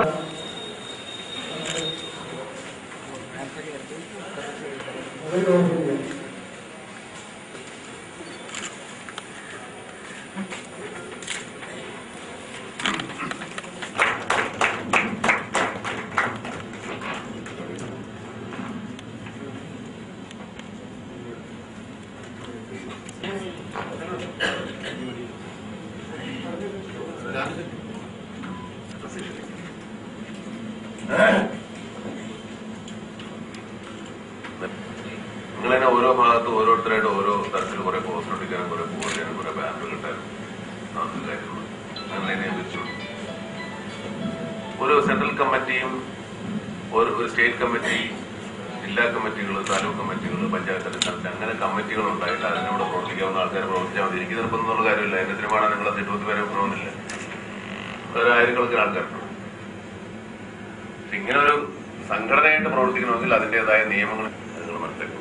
നിങ്ങളിങ്ങനെ ഓരോ ഭാഗത്ത് ഓരോരുത്തരായിട്ട് ഓരോ തരത്തിൽ കുറെ പോസ്റ്റർ ഒട്ടിക്കാനും കുറെ പോകാനും കുറെ ബാനർ കിട്ടാനും അതൊന്നും കാര്യമുള്ളൂ അങ്ങനെ നിയമിച്ചു ഓരോ സെൻട്രൽ കമ്മിറ്റിയും ഒരു ഒരു സ്റ്റേറ്റ് കമ്മിറ്റി ജില്ലാ കമ്മിറ്റികൾ താലൂക്ക് കമ്മിറ്റികൾ പഞ്ചായത്ത് അടിസ്ഥാനത്തിൽ അങ്ങനെ കമ്മിറ്റികൾ ഉണ്ടായിട്ട് അതിനോട് പ്രവർത്തിക്കാവുന്ന ആൾക്കാർ പ്രവർത്തിച്ചാൽ മതി എനിക്ക് നിർബന്ധമുള്ള കാര്യമില്ല എന്റെ സിനിമ നിങ്ങൾ തിരുവനന്തപുരം വരെ പോകണമെന്നില്ല വേറെ ആയിരക്കണക്കിന് ആൾക്കാരുണ്ട് പക്ഷെ ഇങ്ങനെ ഒരു സംഘടനയായിട്ട് പ്രവർത്തിക്കണമെങ്കിൽ അതിന്റേതായ നിയമങ്ങൾ നിങ്ങൾ മനസ്സിലാക്കണം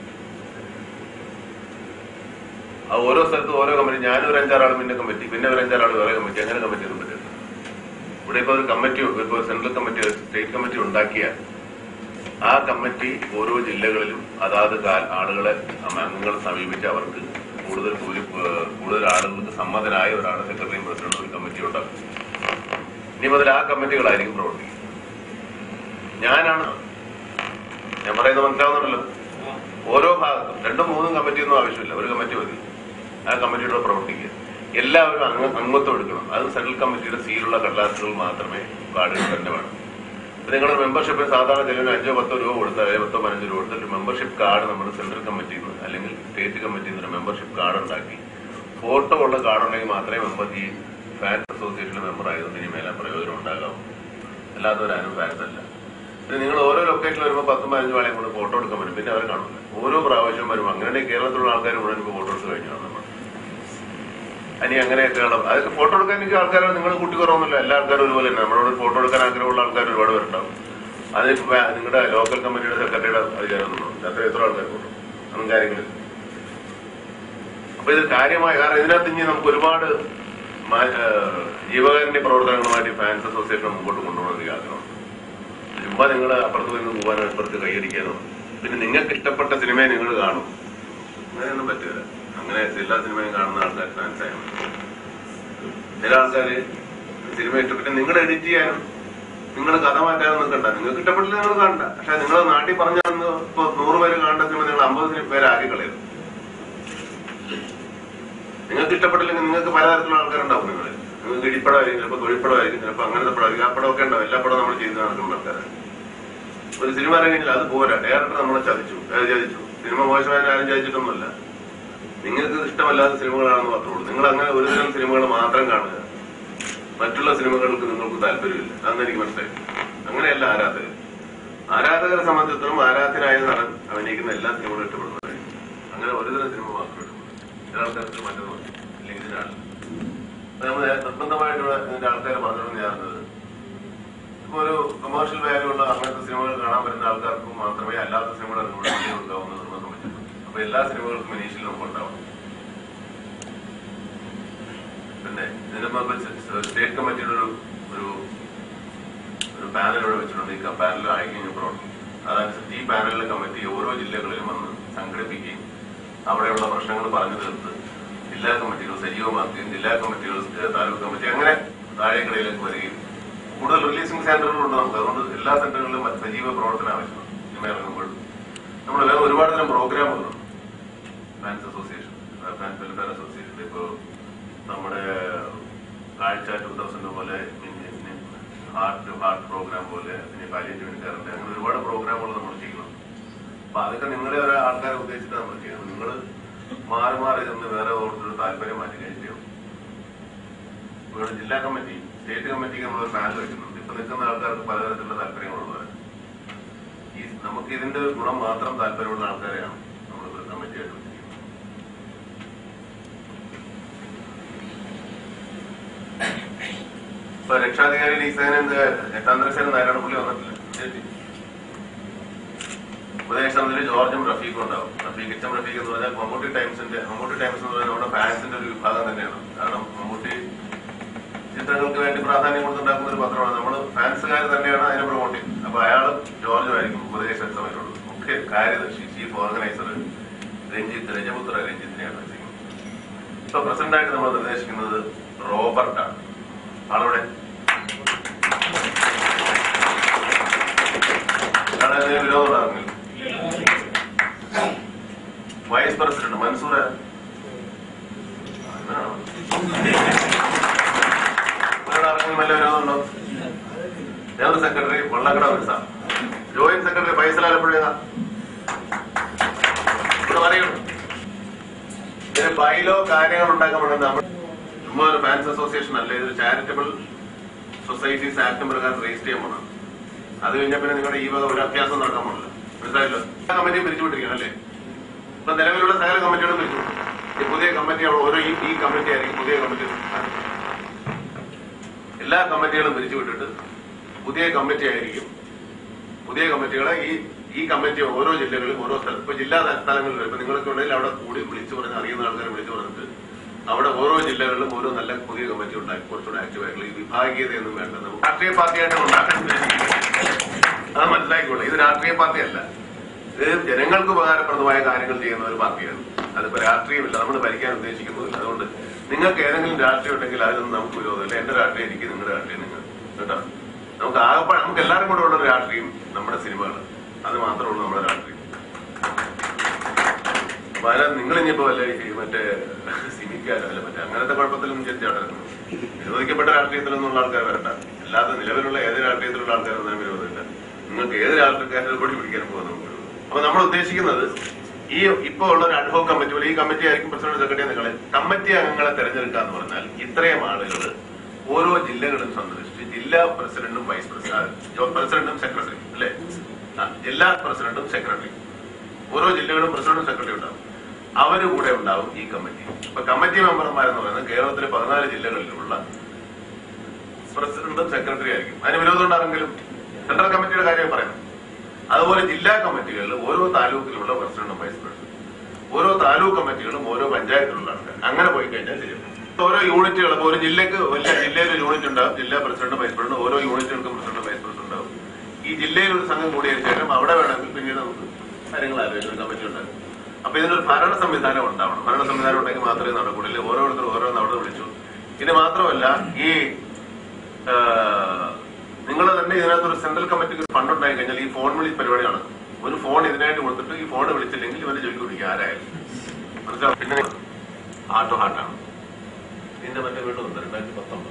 ആ ഓരോ സ്ഥലത്തും ഓരോ കമ്മിറ്റി ഞാനൊരു അഞ്ചാറാൾ പിന്നെ കമ്മിറ്റി പിന്നെ ഒരു അഞ്ചാറാൾ വേറെ കമ്മിറ്റി അങ്ങനെ കമ്മിറ്റി ഒന്നും പറ്റില്ല ഇവിടെ ഇപ്പൊ ഒരു കമ്മിറ്റി ഇപ്പൊ സെൻട്രൽ കമ്മിറ്റി സ്റ്റേറ്റ് കമ്മിറ്റി ഉണ്ടാക്കിയ ആ കമ്മിറ്റി ഓരോ ജില്ലകളിലും അതാത് കാ- ആളുകളെ അംഗങ്ങളെ സമീപിച്ച് അവർക്ക് കൂടുതൽ ഭൂരി- ഏഹ് കൂടുതൽ ആളുകൾക്ക് സമ്മതനായ ഒരാളെ സെക്രട്ടറിയും പ്രസിഡന്റും ഒരു കമ്മിറ്റി ഉണ്ടാക്കും ഇനി മുതൽ ആ കമ്മിറ്റികളായിരിക്കും പ്രവർത്തിക്കുക ഞാനാണ് ഞാൻ പറയുന്നത് മനസ്സിലാവുന്നുണ്ടല്ലോ ഓരോ ഭാഗത്തും രണ്ടും മൂന്നും കമ്മിറ്റി ഒന്നും ആവശ്യമില്ല ഒരു കമ്മിറ്റി മതി ആ കമ്മിറ്റിയുടെ പ്രവർത്തിക്കുക എല്ലാവരും അംഗ അംഗത്വം എടുക്കണം അത് സെൻട്രൽ കമ്മിറ്റിയുടെ സീലുള്ള കടലാസുകൾ മാത്രമേ കാർഡുകൾ തന്നെ വേണം ഇത് നിങ്ങളുടെ മെമ്പർഷിപ്പ് സാധാരണ ചിലവിന് അഞ്ചോ പത്തോ രൂപ കൊടുത്താൽ അല്ലെങ്കിൽ പത്തോ പതിനഞ്ചോ രൂപ കൊടുത്താൽ ഒരു മെമ്പർഷിപ്പ് കാർഡ് നമ്മുടെ സെൻട്രൽ കമ്മിറ്റിയിൽ നിന്ന് അല്ലെങ്കിൽ സ്റ്റേറ്റ് കമ്മിറ്റിയിൽ നിന്ന് ഒരു മെമ്പർഷിപ്പ് കാർഡ് ഉണ്ടാക്കി ഫോട്ടോ ഉള്ള കാർഡ് ഉണ്ടെങ്കിൽ മാത്രമേ മെമ്പർ ഈ ഫാൻസ് അസോസിയേഷനിലെ മെമ്പർ ആയതുകൊണ്ട് ഇനി മേലെ പ്രയോജനം ഉണ്ടാകാവൂ അല്ലാത്തവരാരും ഫാൻസ് അല്ല പിന്നെ നിങ്ങൾ ഓരോ ലൊക്കേഷനിൽ വരുമ്പോൾ പത്തും പതിനഞ്ച് വേളയും കൊണ്ട് ഫോട്ടോ എടുക്കാൻ പറ്റും പിന്നെ അവരെ കാണില്ല ഓരോ പ്രാവശ്യം വരുമ്പോൾ അങ്ങനെ കേരളത്തിലുള്ള ആൾക്കാർ മുഴുവൻ ഇപ്പോൾ ഫോട്ടോ എടുത്ത് കഴിഞ്ഞാണ് നമ്മൾ ഇനി അങ്ങനെയൊക്കെയുള്ള അതൊക്കെ ഫോട്ടോ എടുക്കാൻ എനിക്ക് ആൾക്കാർ നിങ്ങൾ കുട്ടി കുറവൊന്നുമില്ല എല്ലാ ആൾക്കാരും ഒരുപോലെ തന്നെ നമ്മളോട് ഫോട്ടോ എടുക്കാൻ ആഗ്രഹമുള്ള ആൾക്കാർ ഒരുപാട് പേരുണ്ടാവും അതിപ്പോ നിങ്ങളുടെ ലോക്കൽ കമ്മിറ്റിയുടെ സെക്രട്ടറിയുടെ അധികാരമൊന്നും അത്ര എത്ര ആൾക്കാർ കൂടും അന്നും കാര്യങ്ങളില്ല അപ്പൊ ഇത് കാര്യമായ കാരണം ഇതിനകത്ത് ഇനി നമുക്ക് ഒരുപാട് മാ- ഏഹ് ജീവകാരുണ്യ പ്രവർത്തനങ്ങളുമായിട്ട് ഫാൻസ് അസോസിയേഷൻ മുമ്പോട്ട് കൊണ്ടുപോകണമെന്ന് എനിക്ക് ആഗ്രഹമുണ്ട് ചുമ്മാ നിങ്ങൾ അപ്പുറത്ത് നിന്ന് പോകാനോ ഇപ്പുറത്ത് കൈയടിക്കാനോ പിന്നെ നിങ്ങൾക്ക് ഇഷ്ടപ്പെട്ട സിനിമയെ നിങ്ങൾ കാണും അങ്ങനെയൊന്നും പറ്റില്ല അങ്ങനെ എല്ലാ സിനിമയും കാണുന്ന ആൾക്കാർ ഫാൻസ് ആയാലും ചില ആൾക്കാര് സിനിമ ഇഷ്ടപ്പെട്ട് നിങ്ങൾ എഡിറ്റ് ചെയ്യാനും നിങ്ങൾ കഥ മാറ്റാനും നിൽക്കണ്ട നിങ്ങൾക്ക് ഇഷ്ടപ്പെട്ടില്ല നിങ്ങൾ കാണണ്ട പക്ഷെ നിങ്ങൾ നാട്ടിൽ പറഞ്ഞ അന്ന് ഇപ്പൊ നൂറ് പേര് കാണേണ്ട സിനിമ നിങ്ങൾ അമ്പത് പേര് ആകെ കളയും നിങ്ങൾക്ക് ഇഷ്ടപ്പെട്ടില്ലെങ്കിൽ നിങ്ങൾക്ക് പലതരത്തിലുള്ള ആൾക്കാരുണ്ടാവും നിങ്ങൾ നിങ്ങൾക്ക് ഇടിപ്പടമായിരിക്കും ചിലപ്പോൾ തൊഴിൽപ്പടമായിരിക്കും ചിലപ്പോൾ അങ്ങനത്തെ പടമായിരിക്കും ആ പടമൊക്കെ ഉണ്ടാവും എല്ലാ പടവും നമ്മൾ ചെയ്ത് നടക്കുന്ന ആൾക്കാരാണ് ഒരു സിനിമ ഇറങ്ങിയില്ല അത് പോരാ ഡയറക്ടർ നമ്മളെ ചതിച്ചു ഏ, ചതിച്ചു സിനിമ മോശമായ ആരും ചതിച്ചിട്ടൊന്നുമല്ല നിങ്ങൾക്ക് ഇഷ്ടമല്ലാത്ത സിനിമകളാണെന്ന് മാത്രമേ ഉള്ളൂ നിങ്ങൾ അങ്ങനെ ഒരു തരം സിനിമകൾ മാത്രം കാണുക മറ്റുള്ള സിനിമകൾക്ക് നിങ്ങൾക്ക് താല്പര്യമില്ല അന്ന് എനിക്ക് മനസ്സിലായി അങ്ങനെയല്ല ആരാധകർ ആരാധകരെ സംബന്ധിച്ചിടത്തോളം ആരാധനായ നടൻ അഭിനയിക്കുന്ന എല്ലാ സിനിമകളും ഇഷ്ടപ്പെടുന്നവരായിരിക്കും അങ്ങനെ ഒരു തരം സിനിമ മാത്രമേ ഇഷ്ടപ്പെടുള്ളൂ ചില ആൾക്കാർക്ക് മറ്റൊന്നും മതി. അല്ലെങ്കിൽ ഇതിനാണ് നമ്മൾ നിർബന്ധമായിട്ട് ഇവിടെ ഇതിന്റെ ആൾക്കാരെ പറഞ്ഞിരുന്ന ഞാനത് ഇപ്പൊ ഒരു കൊമേഴ്ഷ്യൽ വാല്യൂ ഉള്ള അങ്ങനത്തെ സിനിമകൾ കാണാൻ വരുന്ന ആൾക്കാർക്ക് മാത്രമേ അല്ലാത്ത സിനിമകൾ അതിനോട് വലിയ ഉണ്ടാവുന്ന നിർബന്ധം വെച്ചിട്ടുണ്ട് അപ്പൊ എല്ലാ സിനിമകൾക്കും ഇനീഷ്യൽ നമുക്ക് ഉണ്ടാവും പിന്നെ ഇതിന്റെ മുമ്പ് സ്റ്റേറ്റ് കമ്മിറ്റിയുടെ ഒരു ഒരു ഒരു പാനൽ ഇവിടെ വെച്ചിട്ടുണ്ട് ഈ പാനൽ ആയിക്കഴിഞ്ഞ് പ്രവർത്തിക്കും അതനുസരിച്ച് ഈ പാനലിലെ കമ്മിറ്റി ഓരോ ജില്ലകളിലും വന്ന് സംഘടിപ്പിക്കുകയും അവിടെയുള്ള പ്രശ്നങ്ങൾ പറഞ്ഞു തീർത്ത് ജില്ലാ കമ്മിറ്റികൾ സജീവമാക്കുകയും ജില്ലാ കമ്മിറ്റികൾ ഏഹ് താലൂക്ക് കമ്മിറ്റി അങ്ങനെ താഴേക്കടയിലേക്ക് വരികയും കൂടുതൽ റിലീസിംഗ് സെന്ററുകളുണ്ട് നമുക്ക് അതുകൊണ്ട് എല്ലാ സെന്ററുകളിലും സജീവ പ്രവർത്തനം ആവശ്യമാണ് സിനിമ ഇറങ്ങുമ്പോൾ നമ്മൾ വേറെ ഒരുപാട് തരം പ്രോഗ്രാമുകളുണ്ട് fans association fans welfare association ഇപ്പോ നമ്മുടെ കാഴ്ച ടൂ തൗസൻഡ് പോലെ ഹാർട്ട് ഹാർട്ട് പ്രോഗ്രാം പോലെ പിന്നെ പാലിയേറ്റീവ് കയറുണ്ട് അങ്ങനെ ഒരുപാട് പ്രോഗ്രാമുകൾ നമ്മൾ ചെയ്യണം അപ്പൊ അതൊക്കെ നിങ്ങളെ ഒരേ ആൾക്കാരെ ഉദ്ദേശിച്ചിട്ട് നമ്മൾ ചെയ്യണം നിങ്ങൾ മാറി മാറി ചെന്ന് വേറെ ഓരോരുത്തരുടെ താല്പര്യം മാറ്റി കഴിക്കും ഇവിടെ ജില്ലാ കമ്മിറ്റി സ്റ്റേറ്റ് കമ്മിറ്റിക്ക് നമ്മൾ ഒരു പാനൽ വെക്കുന്നുണ്ട് ഇപ്പൊ നിൽക്കുന്ന ആൾക്കാർക്ക് പലതരത്തിലുള്ള താല്പര്യങ്ങളുള്ളവരാണ് ഈ നമുക്ക് ഇതിന്റെ ഗുണം മാത്രം താല്പര്യമുള്ള ആൾക്കാരെയാണ് നമ്മൾ ഒരു കമ്മിറ്റിയായിട്ട് വെച്ചിരിക്കുന്നത് ഇപ്പൊ രക്ഷാധികാരി ലീസേനന്ത് ചന്ദ്രസേന നാരായണ പുള്ളി വന്നിട്ടില്ല ശരി. ഉപദേശത്തിൽ ജോർജും റഫീഖും ഉണ്ടാവും റഫീഖ് എച്ച് എം റഫീഖ് എന്ന് പറഞ്ഞാൽ മമ്മൂട്ടി ടൈംസിന്റെ മമ്മൂട്ടി ടൈംസ് എന്ന് പറഞ്ഞാൽ നമ്മുടെ ഫാൻസിന്റെ ഒരു വിഭാഗം തന്നെയാണ് കാരണം മമ്മൂട്ടി ചിത്രങ്ങൾക്ക് വേണ്ടി പ്രാധാന്യം കൊടുത്തുണ്ടാക്കുന്ന ഒരു പത്രമാണ് നമ്മൾ ഫാൻസ് കോൺഗ്രസ്സുകാർ തന്നെയാണ് അതിനെ പ്രൊമോട്ട് ചെയ്യുന്നത് അപ്പൊ അയാളും ജോർജും ആയിരിക്കും ഉപദേശ സമയത്തുള്ളത് മുഖ്യ കാര്യദർശി ചീഫ് ഓർഗനൈസർ രഞ്ജിത്ത് രജപുത്ര രഞ്ജിത്തിനെയാണ് വെച്ചിരിക്കുന്നത് ഇപ്പൊ പ്രസിഡന്റായിട്ട് നമ്മൾ നിർദ്ദേശിക്കുന്നത് റോബർട്ടാണ് ആളവിടെ ആളെ വിരോധം ഉണ്ടാകുന്നില്ല വൈസ് പ്രസിഡന്റ് മൻസൂർ ആർക്കെങ്കിലും വല്ല വിരോധമുണ്ടോ general secretary Vallakkada Misa joint secretary Faisal Alappuzha ഇവിടെ പറയണം ഇതിന് ബൈലോ കാര്യങ്ങൾ ഉണ്ടാക്കാൻ വേണ്ടി നമ്മൾ ചുമ്മാ ഒരു ഫാൻസ് അസോസിയേഷൻ അല്ല ഇത് ചാരിറ്റബിൾ സൊസൈറ്റീസ് ആക്ട് പ്രകാരം രജിസ്റ്റർ ചെയ്യാൻ പോകണം അത് കഴിഞ്ഞാൽ പിന്നെ നിങ്ങളുടെ ഈ വക ഒരു അഭ്യാസം നടക്കാൻ പോകണില്ല മനസ്സിലായല്ലോ കമ്മിറ്റിയും പിരിച്ചുവിട്ടിരിക്കണം അല്ലേ ഇപ്പൊ നിലവിലുള്ള സകല കമ്മിറ്റികളും പിരിച്ചുവിട്ടു ഈ പുതിയ കമ്മിറ്റി ഓരോ ഈ ഈ കമ്മിറ്റി ആയിരിക്കും പുതിയ കമ്മിറ്റി എല്ലാ കമ്മിറ്റികളും പിരിച്ചുവിട്ടിട്ട് പുതിയ കമ്മിറ്റി ആയിരിക്കും പുതിയ കമ്മിറ്റികളെ ഈ ഈ കമ്മിറ്റി ഓരോ ജില്ലകളിലും ഓരോ സ്ഥലം ഇപ്പൊ ജില്ലാ സ്ഥലങ്ങളിലും ഇപ്പൊ നിങ്ങളൊക്കെ ഉണ്ടെങ്കിൽ അവിടെ കൂടി വിളിച്ചു പറഞ്ഞ് അറിയുന്ന ആൾക്കാരെ വിളിച്ചു പറഞ്ഞിട്ട് അവിടെ ഓരോ ജില്ലകളിലും ഓരോ നല്ല പുതിയ കമ്മിറ്റി ഉണ്ടാക്കി കുറച്ചുകൂടെ ആക്റ്റീവ് ആയിട്ടുള്ള ഈ വിഭാഗീയതയൊന്നും വേണ്ട നമുക്ക് രാഷ്ട്രീയ പാർട്ടിയായിട്ട് ഉണ്ടാക്കാൻ ഉദ്ദേശിക്കുന്നത് അത് മനസ്സിലാക്കിക്കോളൂ ഇത് രാഷ്ട്രീയ പാർട്ടിയല്ല ഇത് ജനങ്ങൾക്ക് ഉപകാരപ്രദമായ കാര്യങ്ങൾ ചെയ്യുന്ന ഒരു പാർട്ടിയാണ് അതിപ്പോ രാഷ്ട്രീയമില്ല നമ്മൾ ഭരിക്കാൻ ഉദ്ദേശിക്കുന്നില്ല അതുകൊണ്ട് നിങ്ങൾക്ക് ഏതെങ്കിലും രാഷ്ട്രീയം ഉണ്ടെങ്കിൽ അതിലൊന്നും നമുക്ക് വിരോധമില്ല എന്റെ രാഷ്ട്രീയം എനിക്ക് നിങ്ങളുടെ രാഷ്ട്രീയം നിങ്ങൾ കേട്ടോ നമുക്ക് ആകപ്പാട് നമുക്ക് എല്ലാവരും കൂടെ ഉള്ള ഒരു രാഷ്ട്രീയം നമ്മുടെ സിനിമകൾ അത് മാത്രമേ ഉള്ളൂ നമ്മുടെ രാഷ്ട്രീയം അപ്പൊ അതിനകത്ത് നിങ്ങൾ ഇനിയിപ്പോ വല്ല ഈ മറ്റേ സിമിക്കാരോ അല്ല മറ്റേ അങ്ങനത്തെ കുഴപ്പത്തിലൊന്നും ചെറിയ നിരോധിക്കപ്പെട്ട രാഷ്ട്രീയത്തിലൊന്നുള്ള ആൾക്കാർ വരണ്ട അല്ലാതെ നിലവിലുള്ള ഏത് രാഷ്ട്രീയത്തിലുള്ള ആൾക്കാരൊന്നും അതിന് വിരോധമില്ല നിങ്ങൾക്ക് ഏത് രാഷ്ട്രീയക്കാരുടെ കൂടി പിടിക്കാനും പോകാൻ നമുക്ക് വിരോധം. അപ്പൊ നമ്മൾ ഉദ്ദേശിക്കുന്നത് ഈ ഇപ്പോ ഉള്ള ഒരു അഡ്ഹോക് കമ്മിറ്റി പോലെ ഈ കമ്മിറ്റി ആയിരിക്കും പ്രസിഡന്റ് സെക്രട്ടറി നിങ്ങളെ കമ്മിറ്റി അംഗങ്ങളെ തെരഞ്ഞെടുക്കുക എന്ന് പറഞ്ഞാൽ ഇത്രയും ആളുകൾ ഓരോ ജില്ലകളും സന്ദർശിച്ച് ജില്ലാ പ്രസിഡന്റും വൈസ് പ്രസിഡന്റ് പ്രസിഡന്റും സെക്രട്ടറി അല്ലെ ജില്ലാ പ്രസിഡന്റും സെക്രട്ടറി ഓരോ ജില്ലകളും പ്രസിഡന്റും സെക്രട്ടറി ഉണ്ടാവും അവര് കൂടെ ഉണ്ടാവും ഈ കമ്മിറ്റി ഇപ്പൊ കമ്മിറ്റി മെമ്പർമാരെന്ന് പറയുന്നത് കേരളത്തിലെ പതിനാല് ജില്ലകളിലുള്ള പ്രസിഡന്റും സെക്രട്ടറി ആയിരിക്കും അതിന് വിരോധം ഉണ്ടാകുമെങ്കിലും സെൻട്രൽ കമ്മിറ്റിയുടെ കാര്യം പറയുന്നത് അതുപോലെ ജില്ലാ കമ്മിറ്റികളിൽ ഓരോ താലൂക്കിലുള്ള പ്രസിഡന്റും വൈസ് പ്രസിഡന്റ് ഓരോ താലൂക്ക് കമ്മിറ്റികളും ഓരോ പഞ്ചായത്തിലുള്ള ആൾക്കാർ അങ്ങനെ പോയി കഴിഞ്ഞാൽ ശരിയാണ് ഓരോ യൂണിറ്റുകൾ ഇപ്പൊ ഒരു ജില്ലക്ക് വലിയ ജില്ലയിൽ ഒരു യൂണിറ്റ് ഉണ്ടാവും ജില്ലാ പ്രസിഡന്റ് വൈസ് പ്രസിഡന്റ് ഓരോ യൂണിറ്റുകൾക്കും പ്രസിഡന്റ് വൈസ് പ്രസിഡന്റ് ഉണ്ടാവും ഈ ജില്ലയിൽ ഒരു സംഘം കൂടിയതിനു ശേഷം അവിടെ വേണമെങ്കിൽ പിന്നീട് നമുക്ക് കാര്യങ്ങൾ ആലോചിച്ച് ഒരു കമ്മിറ്റി ഉണ്ടാകും അപ്പൊ ഇതിനൊരു ഭരണ സംവിധാനം ഉണ്ടാവണം ഭരണ സംവിധാനം ഉണ്ടെങ്കിൽ മാത്രമേ നടക്കുള്ളൂ ഇല്ലെങ്കിൽ ഓരോരുത്തർ ഓരോന്ന് അവിടെ വിളിച്ചു ഇത് മാത്രമല്ല ഈ നിങ്ങൾ തന്നെ ഇതിനകത്ത് ഒരു സെൻട്രൽ കമ്മിറ്റിക്ക് ഒരു ഫണ്ട് ഉണ്ടായി കഴിഞ്ഞാൽ ഈ ഫോൺ വിളി പരിപാടിയാണ് ഒരു ഫോൺ ഇതിനായിട്ട് കൊടുത്തിട്ട് ഈ ഫോൺ വിളിച്ചില്ലെങ്കിൽ ഇവരെ ജോലി കുടിക്കുക ആരായാലും മനസ്സിലാവും പിന്നെ ഹാർട്ട് ടു ഹാർട്ടാണ് ഇതിന്റെ മറ്റേ വീണ്ടും ഉണ്ട് രണ്ടായിരത്തി പത്തൊമ്പത്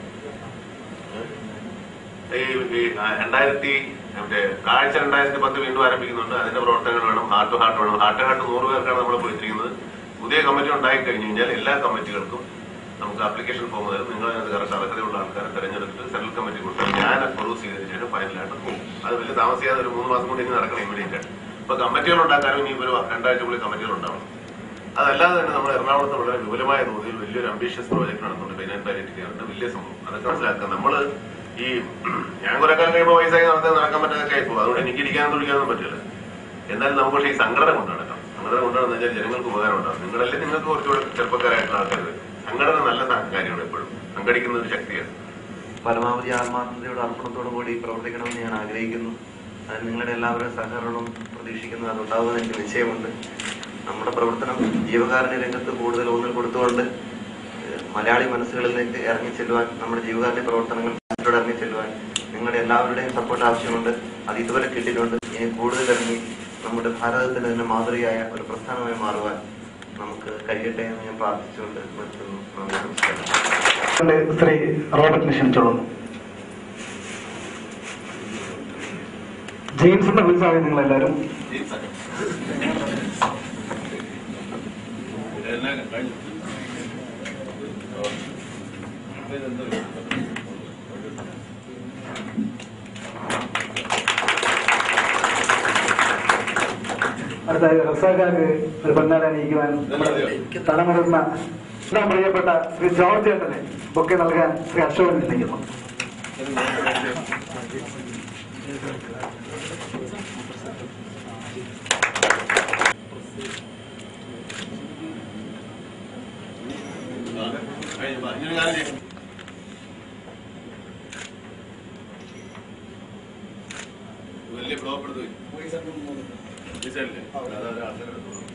ഈ ഈ, ആ, രണ്ടായിരത്തി മറ്റേ കാഴ്ച രണ്ടായിരത്തി പത്ത് വീണ്ടും ആരംഭിക്കുന്നുണ്ട് അതിന്റെ പ്രവർത്തനങ്ങൾ വേണം ഹാർട്ട് ടു ഹാർട്ട് വേണം ഹാർട്ട് ടു ഹാർട്ട് നൂറ് പേർക്കാണ് നമ്മൾ പോയിരിക്കുന്നത് പുതിയ കമ്മിറ്റി ഉണ്ടായി കഴിഞ്ഞു കഴിഞ്ഞാൽ എല്ലാ കമ്മിറ്റികൾക്കും നമുക്ക് ആപ്ലിക്കേഷൻ ഫോം തരും നിങ്ങൾ അതിനകത്ത് കറക്റ്റ് അർഹതയുള്ള ആൾക്കാരെ തെരഞ്ഞെടുത്തിട്ട് സെൻട്രൽ കമ്മിറ്റി കൊടുത്താൽ ഞാൻ അപ്രൂവ് ചെയ്തതിനു ശേഷം ഫൈനലായിട്ട് പോകും അത് വലിയ താമസിയാതെ ഒരു മൂന്ന് മാസം കൊണ്ട് ഇനി നടക്കണം ഇമ്മീഡിയറ്റ് ആയിട്ട് ഇപ്പൊ കമ്മിറ്റികൾ ഉണ്ടാക്കാനും ഇനി ഒരു രണ്ടാഴ്ചക്കുള്ളിൽ കമ്മിറ്റികൾ ഉണ്ടാവണം അതല്ലാതെ തന്നെ നമ്മൾ എറണാകുളത്ത് വളരെ വിപുലമായ തോതിൽ വലിയൊരു അംബീഷ്യസ് പ്രോജക്ട് നടത്തുന്നുണ്ട് പൈനാൻ പാലിറ്റി കെയറിന്റെ വലിയ സംഭവം അതൊക്കെ മനസ്സിലാക്കുക നമ്മള് ഈ ഞാൻ കുറെ കാലം കഴിയുമ്പോൾ വയസ്സായി നടത്താൻ നടക്കാൻ പറ്റാതൊക്കെ ആയിപ്പോ അതുകൊണ്ട് എനിക്ക് ഇരിക്കാനും തുടിക്കാനൊന്നും പറ്റില്ല എന്നാലും നമുക്ക് പക്ഷേ ഈ സംഘടന കൊണ്ടു നടക്കാം സംഘടന കൊണ്ടു നടന്നു കഴിഞ്ഞാൽ ജനങ്ങൾക്ക് ഉപകാരം ഉണ്ടാവും നിങ്ങളല്ലേ നിങ്ങൾക്ക് കുറച്ചുകൂടെ ചെറുപ്പക്കാരായിട്ടുള്ള ആൾക്കാർ സംഘടന നല്ല കാര്യമാണ് എപ്പോഴും സംഘടിക്കുന്ന ഒരു ശക്തിയാണ് പരമാവധി ആത്മാർത്ഥതയോട് അർപ്പണത്തോടു കൂടി പ്രവർത്തിക്കണമെന്ന് ഞാൻ ആഗ്രഹിക്കുന്നു അതിന് നിങ്ങളുടെ എല്ലാവരുടെയും സഹകരണവും പ്രതീക്ഷിക്കുന്നു അതുണ്ടാവുമെന്ന് എനിക്ക് നിശ്ചയമുണ്ട് നമ്മുടെ പ്രവർത്തനം ജീവകാരുണ്യ രംഗത്ത് കൂടുതൽ ഊന്നൽ കൊടുത്തുകൊണ്ട് ഏഹ്, മലയാളി മനസ്സുകളിലേക്ക് ഇറങ്ങി ചെല്ലുവാൻ നമ്മുടെ ജീവകാരുണ്യ പ്രവർത്തനങ്ങൾ മനസ്സിലൂടെ ഇറങ്ങി ചെല്ലുവാൻ നിങ്ങളുടെ എല്ലാവരുടെയും സപ്പോർട്ട് ആവശ്യമുണ്ട് അത് ഇതുവരെ കിട്ടിയിട്ടുണ്ട് ഇനി കൂടുതൽ ഇറങ്ങി നമ്മുടെ ഭാരതത്തിന് തന്നെ മാതൃകയായ ഒരു പ്രസ്ഥാനമായി മാറുവാൻ നമുക്ക് കഴിയട്ടെ എന്ന് ഞാൻ പ്രാർത്ഥിച്ചുകൊണ്ട് നിർത്തുന്നു നന്ദി നമസ്കാരം ശ്രീ റോബർട്ടിനെ ക്ഷണിച്ചോളുന്നു ജെയിംസ് എന്ന് വിളിച്ചാൽ നിങ്ങൾ എല്ലാവരും അടുത്തായി റസാഖാക്ക് ഒരു പൊന്നാട അണിയിക്കുവാൻ നമ്മുടെ തലമുതിർന്ന എല്ലാം പ്രിയപ്പെട്ട ശ്രീ ജോർജ് ചേട്ടനെ ബൊക്കെ നൽകാൻ ശ്രീ അശോകൻ ക്ഷണിക്കുന്നു വലിയ ബ്ലോക്ക് എടുത്ത് പോയി. ഈ സൈഡിലെ? അതൊരു അണ്ണനെടുത്തു.